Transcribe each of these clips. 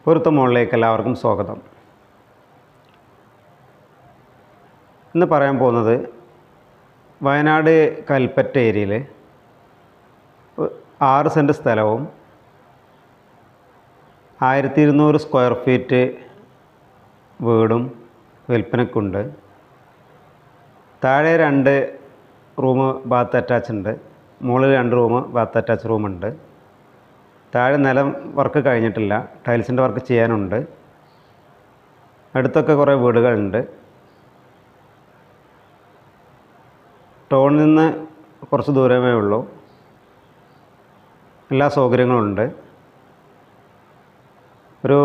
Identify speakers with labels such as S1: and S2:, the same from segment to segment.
S1: പൊരുത്ത മുകളിലേക്ക് എല്ലാവർക്കും സ്വാഗതം ഇന്ന് പറയാൻ പോകുന്നത് വയനാട് കൽപ്പറ്റ ഏരിയയിൽ ആറ് സെൻറ്റ് സ്ഥലവും ആയിരത്തി ഇരുന്നൂറ് സ്ക്വയർ ഫീറ്റ് വീടും വിൽപ്പനക്കുണ്ട് താഴെ രണ്ട് റൂം ബാത്ത് അറ്റാച്ച് ഉണ്ട് മുകളിൽ രണ്ട് റൂം ബാത്ത് അറ്റാച്ച് റൂമുണ്ട് താഴെ നിലം വർക്ക് കഴിഞ്ഞിട്ടില്ല ടൈൽസിൻ്റെ വർക്ക് ചെയ്യാനുണ്ട് അടുത്തൊക്കെ കുറേ വീടുകളുണ്ട് ടൗണിൽ നിന്ന് കുറച്ച് ദൂരമേ ഉള്ളൂ എല്ലാ സൗകര്യങ്ങളും ഉണ്ട് ഒരു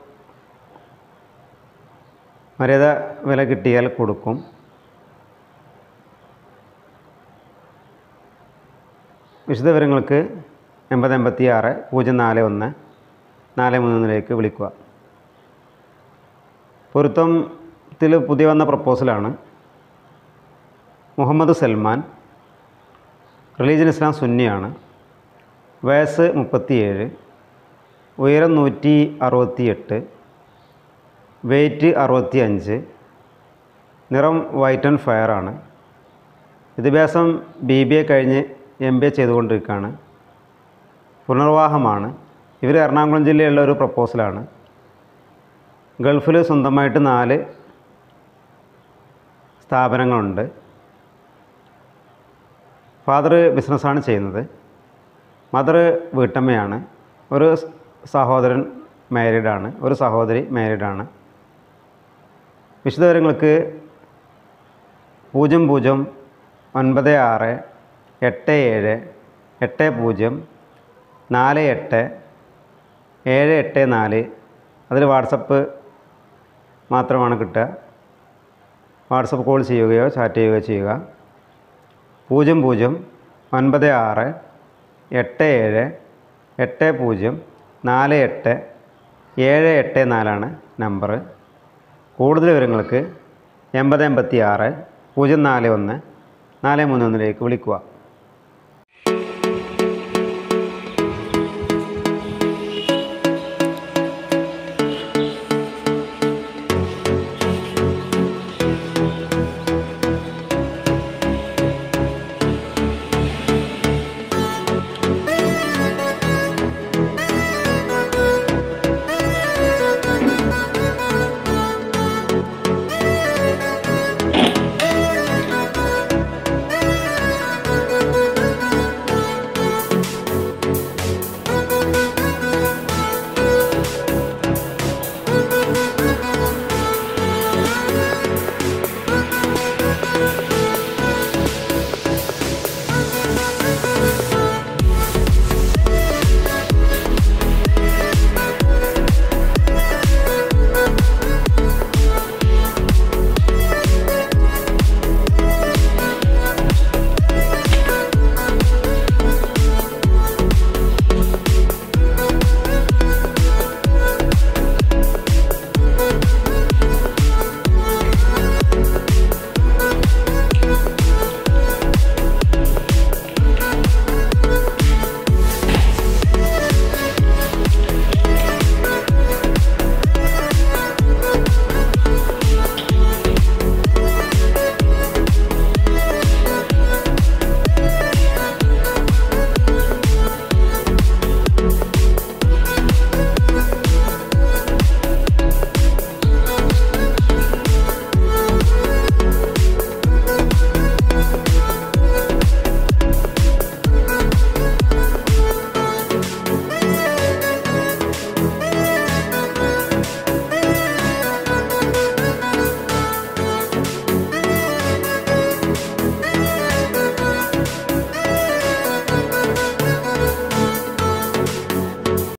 S1: മര്യാദ വില കിട്ടിയാൽ കൊടുക്കും വിശദവിവരങ്ങൾക്ക് എൺപത് എൺപത്തി ആറ് പൂജ്യം നാല് ഒന്ന് നാല് മൂന്നിലേക്ക് വിളിക്കുക പൊരുത്തത്തിൽ പുതിയ വന്ന പ്രപ്പോസലാണ് മുഹമ്മദ് സൽമാൻ റിലീജിയൻ ഇസ്ലാം സുന്നിയാണ് വയസ്സ് മുപ്പത്തിയേഴ് ഉയരം നൂറ്റി അറുപത്തിയെട്ട് വെയ്റ്റ് അറുപത്തി അഞ്ച് നിറം വൈറ്റ് ആൻഡ് ഫയർ ആണ് വിദ്യാഭ്യാസം ബി ബി എ കഴിഞ്ഞ് എം ബി എ ചെയ്തുകൊണ്ടിരിക്കുകയാണ് പുനർവാഹമാണ് ഇവർ എറണാകുളം ജില്ലയിലുള്ള ഒരു പ്രപ്പോസലാണ് ഗൾഫിൽ സ്വന്തമായിട്ട് നാല് സ്ഥാപനങ്ങളുണ്ട് ഫാദർ ബിസിനസ്സാണ് ചെയ്യുന്നത് മദർ വീട്ടമ്മയാണ് ഒരു സഹോദരൻ മാരീഡാണ് ഒരു സഹോദരി മാരീഡാണ് വിശദവിവരങ്ങൾക്ക് പൂജ്യം പൂജ്യം ഒൻപത് ആറ് എട്ട് ഏഴ് എട്ട് പൂജ്യം നാല് എട്ട് ഏഴ് എട്ട് നാല് അതിൽ വാട്സപ്പ് മാത്രമാണ് കിട്ടുക വാട്സപ്പ് കോൾ ചെയ്യുകയോ ചാറ്റ് ചെയ്യുകയോ ചെയ്യുക പൂജ്യം പൂജ്യം ഒൻപത് ആറ് എട്ട് ഏഴ് എട്ട് പൂജ്യം നാല് എട്ട് ഏഴ് എട്ട് നാലാണ് നമ്പർ കൂടുതൽ വിവരങ്ങൾക്ക് എൺപത് എൺപത്തി ആറ് പൂജ്യം നാല് ഒന്ന് നാല് മൂന്ന് ഒന്നിലേക്ക് വിളിക്കുക